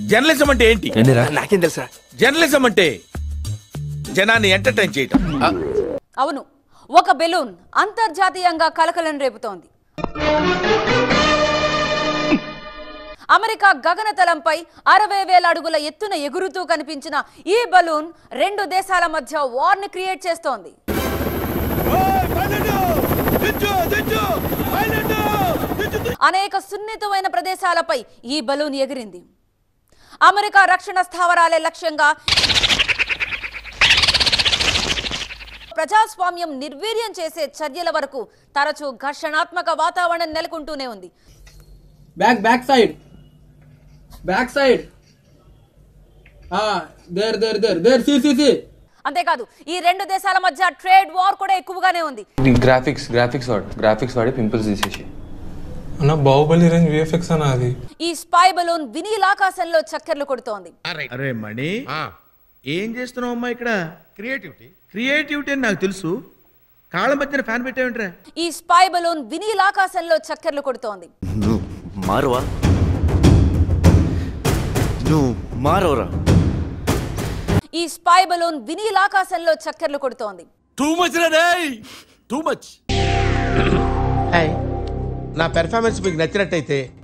journalism అంటే ఏంటి ఏందిరా నాకేం తెలుసా జర్నలిజం అంటే జనాన్ని ఎంటర్టైన్ చేయటం అవును ఒక బెలూన్ అంతర్జాతీయంగా కలకలం రేపుతోంది అమెరికా గగనతలంపై అరవై వేల అడుగుల ఎత్తున ఎగురుతూ కనిపించిన ఈ బలూన్ రెండు దేశాల మధ్య వార్ని క్రియేట్ చేస్తోంది అనేక సున్నితమైన ప్రదేశాలపై ఈ బలూన్ ఎగిరింది అమెరికా రక్షణ స్థావరాలే లక్ష్యంగా ప్రజాస్వామ్యం నిర్వీర్యం చేసే చర్యల వరకు తరచూ ఘర్షణాత్మక వాతావరణం నెలకొంటూనే ఉంది back back side back side there there there there సి సి సి అంతేకాదు ఈ రెండు దేశాల మధ్య ట్రేడ్ వార్ కూడా ఎక్కువగానే ఉంది గ్రాఫిక్స్ గ్రాఫిక్స్ వాడు గ్రాఫిక్స్ వాడి పింపుల్స్ తీసేసి అన్న బాహుబలి రేంజ్ విఎఫ్ఎక్స్ అన్న అది ఈ స్పై బలూన్ వినీలాకాశంలో చక్కర్లు కొడుతోంది అరే మణి ఏం చేస్తున్నావు అమ్మా ఇక్కడ క్రియేటివిటీ క్రియేటివిటీ అని నాకు తెలుసు కాళ్ళ మధ్యన ఫ్యాన్ పెట్టావేంట్రా ఈ స్పై బలూన్ వినీలాకాశంలో చక్కర్లు కొడుతోంది నువ్వు మారువా నువ్వు మారవరా ఈ స్పై బలూన్ వినీలాకాశంలో చక్కర్లు కొడుతోంది టూ మచ్ రే టూ మచ్ హాయ్ నా పెర్ఫార్మెన్స్ మీకు నచ్చినట్టయితే